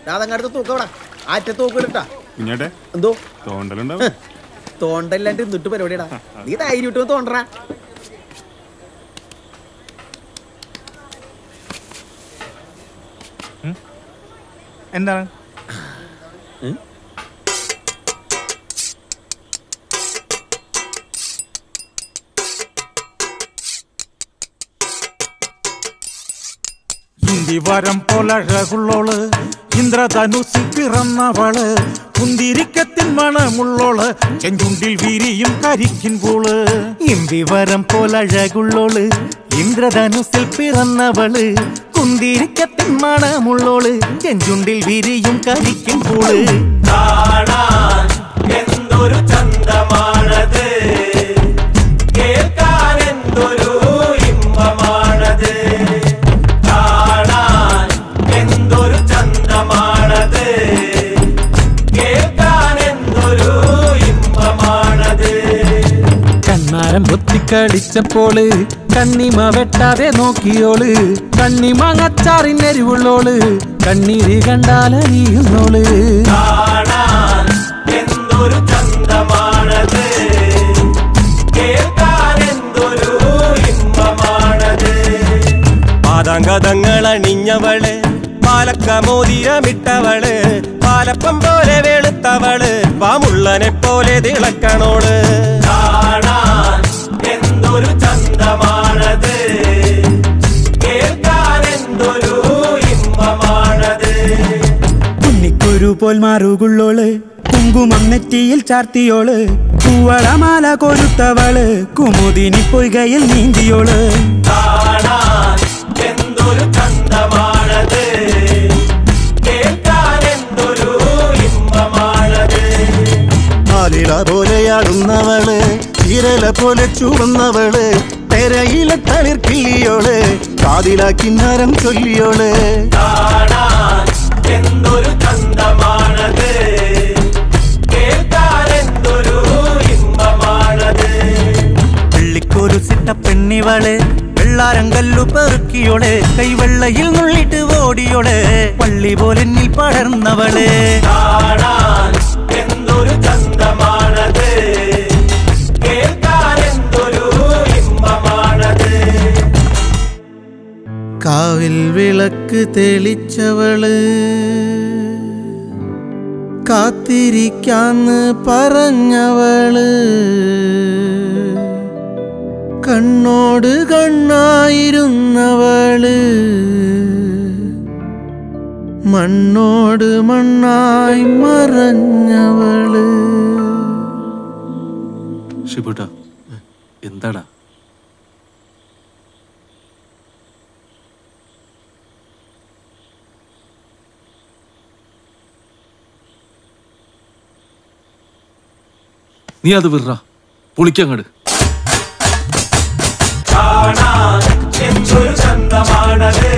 അതങ്ങടുത്ത് തൂക്കവിടാ ആറ്റ തൂക്കിട്ടാ കുഞ്ഞേട്ടെ എന്തോ തോണ്ടലുണ്ടാവും തോണ്ടല്ലാണ്ട് എന്നിട്ട് പരിപാടിടാ നീ ധൈര്യം ഇട്ട് തോണ്ടറാ എന്താണ് ഇന്ദിവരം പോലഴകുള്ളോള് ഇന്ദ്രധനുസിൽ പിറന്നവള് കുന്തിരിക്കത്തിൻ മണമുള്ളോള് ചെഞ്ചുണ്ടിൽ വിരിയും കരിക്കിൻ പൂള് ഇന്ദിവരം പോലഴകുള്ളോള് ഇന്ദ്രധനുസിൽ പിറന്നവള് കുന്തിരിക്കത്തിൻ മണമുള്ളോള് ചെഞ്ചുണ്ടിൽ വിരിയും കരിക്കും പൂള് കാണാൻ എന്തൊരു ചന്തമാണത് കേൾക്കാൻ എന്തൊരു ഇമ്പമാണത് കാണാൻ എന്തൊരു ചന്തമാണത് കേൾക്കാൻ എന്തൊരു ഇമ്പമാണത് കണ്ണാരം പൊത്തിക്കളിച്ചപ്പോള് കണ്ണിമ വെട്ടാതെ നോക്കിയോള് കണ്ണിമാങ്ങച്ചാറിനെരിവുള്ളോള് കണ്ണീര് കണ്ടാലറിയുന്നോള് കാണാൻ എന്തൊരു ചന്തമാണത് കേൾക്കാൻ എന്തൊരു ഇമ്പമാണത് പാതാങ്കതങ്ങൾ അണിഞ്ഞവള് പാലക്ക മോതിരമിട്ടവള് പാലപ്പം പോലെ വെളുത്തവള് പാമുള്ളനെ പോലെ തിളക്കണോള് കാണാൻ എന്തൊരു ചന്തമാണത് കേൾക്കാൻ എന്തൊരു ഇമ്പമാണത് ഉണ്ണിക്കൊരു പോൽ മാറുകുള്ളോള് കുങ്കുമം നെറ്റിയിൽ ചാർത്തിയോള് പൂവളമാല കൊരുത്തവള് കുമുദിനി പൊയ്കയിൽ നീന്തിയോള് കാണാൻ എന്തൊരു ചന്തമാണത് കേൾക്കാൻ എന്തൊരു ഇമ്പമാണത് ആലിള പോലെയാടുന്നവള് ചീരല പോലെ ചൂടുന്നവള് തെരയിലെ തളിർക്കിള്ളിയോള് കാതിലാക്കിന്നരം ചൊല്ലിയോള് കാണാൻ എന്തൊരു ചന്തമാണത് കേൾക്കാൻ എന്തൊരു ഇമ്പമാണത് പള്ളിക്കൊരു സിട്ട പെണ്ണിവള് വെള്ളാരം കല്ലു പെറുക്കിയോള് കൈവെള്ളയിൽ നുള്ളിട്ട് ഓടിയോള് പള്ളി പോലെന്നിൽ പടർന്നവള് കാണാൻ എന്തൊരു ചന്തമാണത് കേൾക്കാൻ എന്തൊരു ഇമ്പമാണത് കാവിൽ വിളക്ക് തെളിച്ചവള് കാത്തിരിക്കാന്ന് പറഞ്ഞവള് കണ്ണോട് കണ്ണായിരുന്നവള് മണ്ണോട് മണ്ണായി മറഞ്ഞവള് ഷിബുട്ടാ എന്താടാ നീ അത് വിറ പൊളിക്കങ്ങട് കാണാൻ എന്തൊരു ചന്തമാണത്